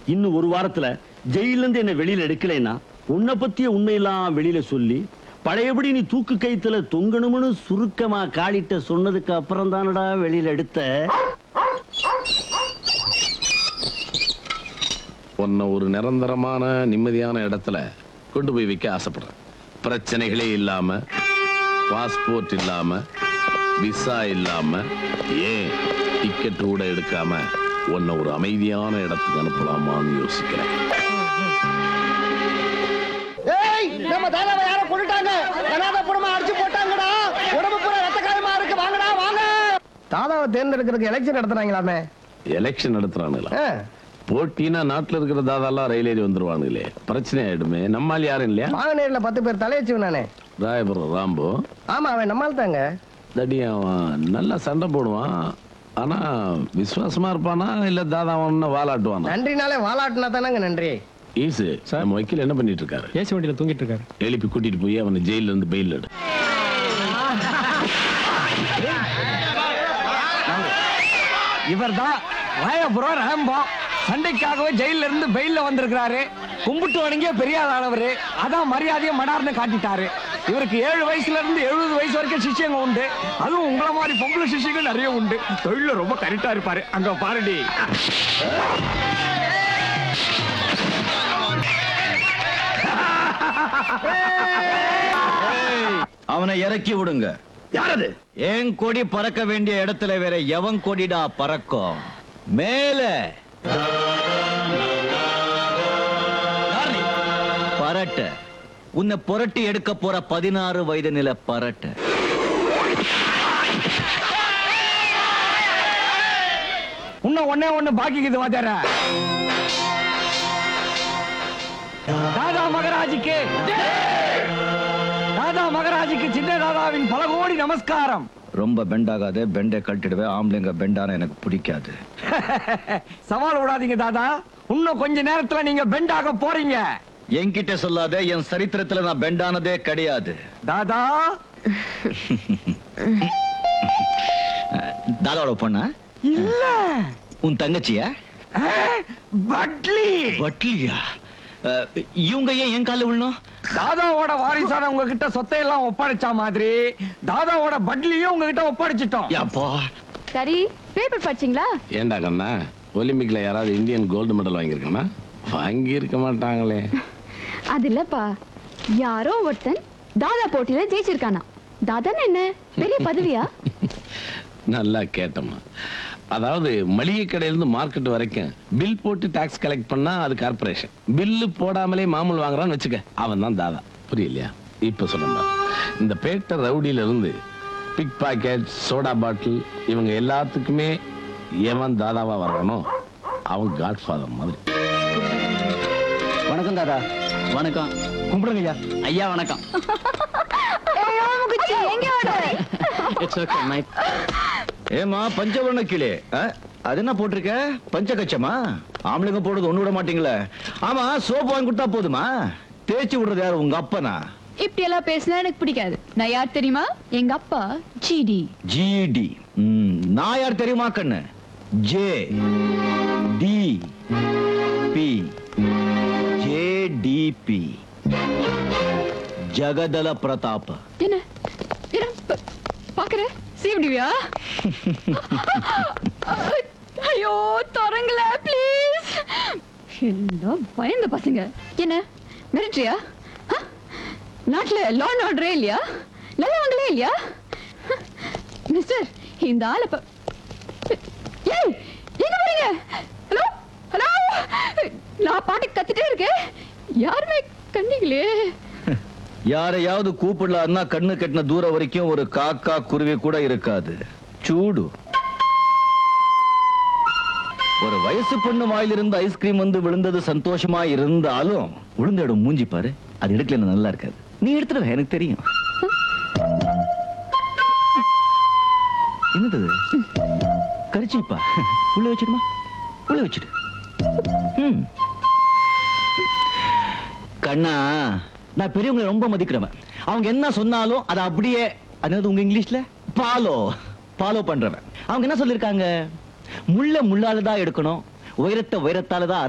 இன்னும் ஒரு வாரத்துல ஜெயில இருந்து என்ன வெளியில எடுக்கலைன்னா உன்னை பத்திய உண்மையெல்லாம் வெளியில சொல்லி பழையபடி நீ தூக்கு கயித்துல தொங்கணும்னு சுருக்கமா காளிட்ட சொன்னதுக்கு அப்புறம் தானடா வெளியில எடுத்த உன்னை ஒரு நிரந்தரமான நிம்மதியான இடத்துல கொண்டு போய் வைக்க ஆசைப்படுறேன் பிரச்சனைகளே இல்லாம பாஸ்போர்ட் இல்லாம விசா இல்லாம ஏன் டிக்கெட் கூட எடுக்காம உன்னை ஒரு அமைதியான இடத்துக்கு அனுப்பலாமான்னு யோசிக்கிறேன் ஏய் நம்ம தாதாவை யாரோ கொண்டுட்டாங்க கனாதபுரமா அடிச்சு போட்டாங்கடா உடம்பு பூரா ரத்த காயமா இருக்கு வாங்கடா வாங்க தாதாவை தேர்ந்தெடுக்கிறதுக்கு எலெக்ஷன் நடத்துறாங்களாமே எலெக்ஷன் நடத்துறானுங்களா போட்டினா நாட்டுல இருக்கிற தாதாலாம் ரயில் ஏறி வந்துருவானுங்களே பிரச்சனை ஆயிடுமே நம்மால் யாரும் இல்லையா வாகனேர்ல பத்து பேர் தலையச்சு நானே ராயபுரம் ராம்போ ஆமா அவன் நம்மால் தாங்க தடி அவன் நல்லா சண்டை போடுவான் ஆனா விசுவாசமா இருப்பானா இல்ல தாதா அவன் வாலாட்டுவானா நன்றினாலே வாலாட்டினா தானங்க நன்றி ஈசு நம்ம வக்கீல் என்ன பண்ணிட்டு இருக்காரு ஏசி வண்டியில தூங்கிட்டு இருக்காரு எழுப்பி கூட்டிட்டு போய் அவனை ஜெயில இருந்து பெயில் எடு இவர்தான் ராயபுரம் ராம்போ சண்டைக்காகவே ஜெயில இருந்து பெயில்ல வந்திருக்கிறாரு கும்பிட்டு வணங்கிய பெரியாதானவரு அதான் மரியாதையை மடார்னு காட்டிட்டாரு இவருக்கு ஏழு வயசுல இருந்து எழுபது வயசு வரைக்கும் சிஷ்யங்க உண்டு அதுவும் உங்கள மாதிரி பொம்பளை சிஷ்யங்க நிறைய உண்டு தொழில ரொம்ப கரெக்டா இருப்பாரு அங்க பாருடி அவனை இறக்கி விடுங்க யாரது என் கொடி பறக்க வேண்டிய இடத்துல வேற எவன் கொடிடா பறக்கும் மேல பரட்ட உன்னை புரட்டி எடுக்க போற பதினாறு வயது நில பரட்ட இன்னும் ஒண்ணே ஒண்ணு பாக்கிக்குது வாத்தியார தாதா மகராஜுக்கு தாதா மகராஜுக்கு சின்ன தாதாவின் பல கோடி நமஸ்காரம் ரொம்ப பெண்டாகாத பெண்டை கழட்டிடுவேன் ஆம்பளைங்க பெண்டான எனக்கு பிடிக்காது சவால் விடாதீங்க தாதா இன்னும் கொஞ்ச நேரத்துல நீங்க பெண்டாக போறீங்க என்கிட்ட சொல்லாத என் சரித்திரத்துல நான் பெண்டானதே கிடையாது தாதா தாதாவோட பொண்ணா இல்ல உன் தங்கச்சியா அஹ், பட்லி வட்லியா அஹ், இவங்க ஏன் என் கால விழணும் தாதாவோட வாரிசான உங்ககிட்ட சொத்தை எல்லாம் ஒப்படைச்சா மாதிரி தாதாவோட பட்லியும் உங்ககிட்ட ஒப்படைச்சிட்டோம் அப்பா சரி பேப்பர் படிச்சீங்களா ஏண்டா கண்ணா ஒலிம்பிக்ல யாராவது இந்தியன் கோல்டு மெடல் வாங்கியிருக்கானா வாங்கி இருக்க மாட்டாங்களே அது இல்லப்பா யாரோ ஒருத்தன் தாதா போட்டியில ஜெயிச்சிருக்கானா தாதான்னு என்ன பெரிய பதவியா நல்லா கேட்டம்மா அதாவது மளிகை கடையிலிருந்து மார்க்கெட் வரைக்கும் பில் போட்டு டாக்ஸ் கலெக்ட் பண்ணா அது கார்பரேஷன் பில்லு போடாமலே மாமூல் வாங்குறான்னு வச்சுக்க அவன் தான் தாதா புரியலையா இப்ப சொன்னா இந்த பேட்டை ரவுடியில இருந்து பிக் பாக்கெட் சோடா பாட்டில் இவங்க எல்லாத்துக்குமே எவன் தாதாவா வர்றானோ அவன் காட்ஃபாதர் மாதிரி வணக்கம் தாதா வணக்கம் கும்பிடுங்க ஐயா ஐயா வணக்கம் எங்க ஓடுற? ஏமா பஞ்சவர்ண கிளே அது என்ன போட்டிருக்க பஞ்சகச்சமா ஆம்பளைங்க போடுறது ஒண்ணு விட மாட்டீங்களே ஆமா சோப்பு வாங்கி கொடுத்தா போதுமா தேய்ச்சி விடுறது யாரு உங்க அப்பனா இப்படி எல்லாம் பேசினா எனக்கு பிடிக்காது நான் யார் தெரியுமா எங்க அப்பா ஜிடி ஜிடி நான் யார் தெரியுமா கண்ணு J D P J D P Jagathala Prathap என்ன என்ன ப- பாக்குற சிவடிவியா ஐயோ தொடங்கல ப்ளீஸ் எல்லாம் பயந்த பசங்க என்ன மிலிட்ரியா நாட்டுல லா ஆர்டரே இல்லையா நல்லவங்களே இல்லையா மிஸ்டர் இந்த ஆளை ப- ஏய் எங்க போறீங்க ஹலோ ஹலோ நான் பாட்டு கத்திட்டே இருக்கேன் யாருமே கண்டிங்களே யாரையாவது கூப்பிடலான்னா கண்ணு கட்டின தூரம் வரைக்கும் ஒரு காக்கா குருவி கூட இருக்காது சூடு ஒரு வயசு பொண்ணு வாயிலிருந்து ஐஸ்கிரீம் வந்து விழுந்தது சந்தோஷமா இருந்தாலும் விழுந்த இடம் மூஞ்சி பாரு அது எடுக்கல நல்லா இருக்காது நீ எடுத்துருவ எனக்கு தெரியும் என்னது இது? கரிச்சிப்பா உள்ள வச்சிடுமா உள்ள வச்சிடு ம். கண்ணா நான் பெரியவங்களை ரொம்ப மதிக்கிறவன் அவங்க என்ன சொன்னாலும் அதை அப்படியே அதாவது உங்க இங்கிலீஷ்ல ஃபாலோ ஃபாலோ பண்றவன் அவங்க என்ன சொல்லிருக்காங்க முள்ள முள்ளால தான் எடுக்கணும் உயரத்தை உயரத்தால தான்